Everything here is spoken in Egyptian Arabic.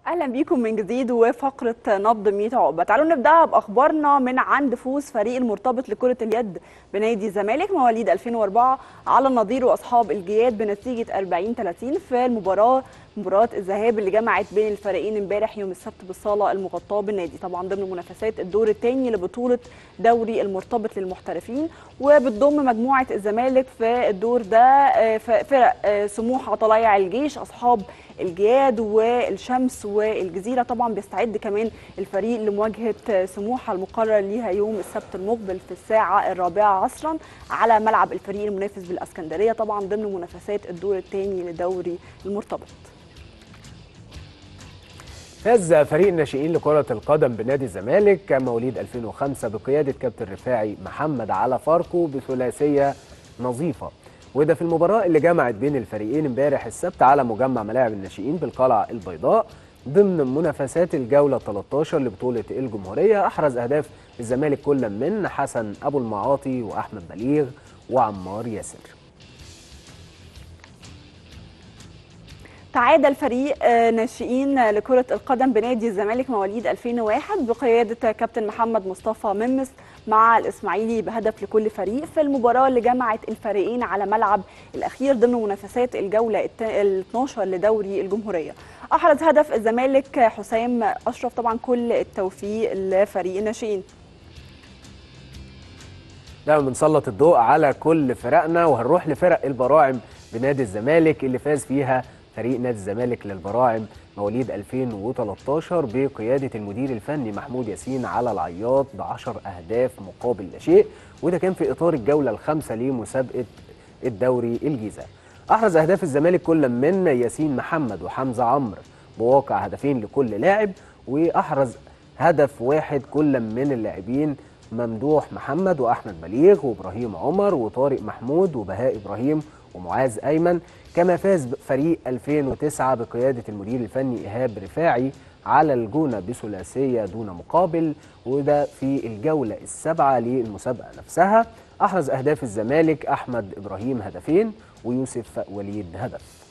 اهلا بيكم من جديد وفقره نبض 100 عقبه تعالوا نبداها باخبارنا من عند فوز فريق المرتبط لكره اليد بنادي الزمالك مواليد 2004 على النظير واصحاب الجياد بنتيجه 40 30 في المباراه مباراه الذهاب اللي جمعت بين الفريقين امبارح يوم السبت بالصاله المغطاه بالنادي طبعا ضمن منافسات الدور الثاني لبطوله دوري المرتبط للمحترفين وبتضم مجموعه الزمالك في الدور ده فرق سموحه طلائع الجيش اصحاب الجياد والشمس والجزيره طبعا بيستعد كمان الفريق لمواجهه سموحه المقرر ليها يوم السبت المقبل في الساعه الرابعه عصرا على ملعب الفريق المنافس بالاسكندريه طبعا ضمن منافسات الدور الثاني لدوري المرتبط فاز فريق الناشئين لكرة القدم بنادي الزمالك مواليد 2005 بقيادة كابتن رفاعي محمد على فاركو بثلاثية نظيفة وده في المباراة اللي جمعت بين الفريقين امبارح السبت على مجمع ملاعب الناشئين بالقلعة البيضاء ضمن منافسات الجولة 13 لبطولة الجمهورية أحرز أهداف الزمالك كل من حسن أبو المعاطي وأحمد بليغ وعمار ياسر تعادل فريق ناشئين لكرة القدم بنادي الزمالك مواليد 2001 بقيادة كابتن محمد مصطفى ممس مع الإسماعيلي بهدف لكل فريق في المباراة اللي جمعت الفريقين على ملعب الأخير ضمن منافسات الجولة ال 12 لدوري الجمهورية أحرز هدف الزمالك حسام أشرف طبعا كل التوفيق لفريق الناشئين دايما بنسلط الضوء على كل فرقنا وهنروح لفرق البراعم بنادي الزمالك اللي فاز فيها فريق نادي الزمالك للبراعم مواليد 2013 بقيادة المدير الفني محمود ياسين على العياط ب 10 أهداف مقابل لا شيء وده كان في إطار الجولة الخامسة لمسابقة الدوري الجيزة أحرز أهداف الزمالك كل من ياسين محمد وحمزة عمرو بواقع هدفين لكل لاعب وأحرز هدف واحد كل من اللاعبين ممدوح محمد وأحمد بليغ وإبراهيم عمر وطارق محمود وبهاء إبراهيم ومعاذ أيمن كما فاز فريق 2009 بقيادة المدير الفني إيهاب رفاعي على الجونة بثلاثية دون مقابل وده في الجولة السابعة للمسابقة نفسها أحرز أهداف الزمالك أحمد إبراهيم هدفين ويوسف وليد هدف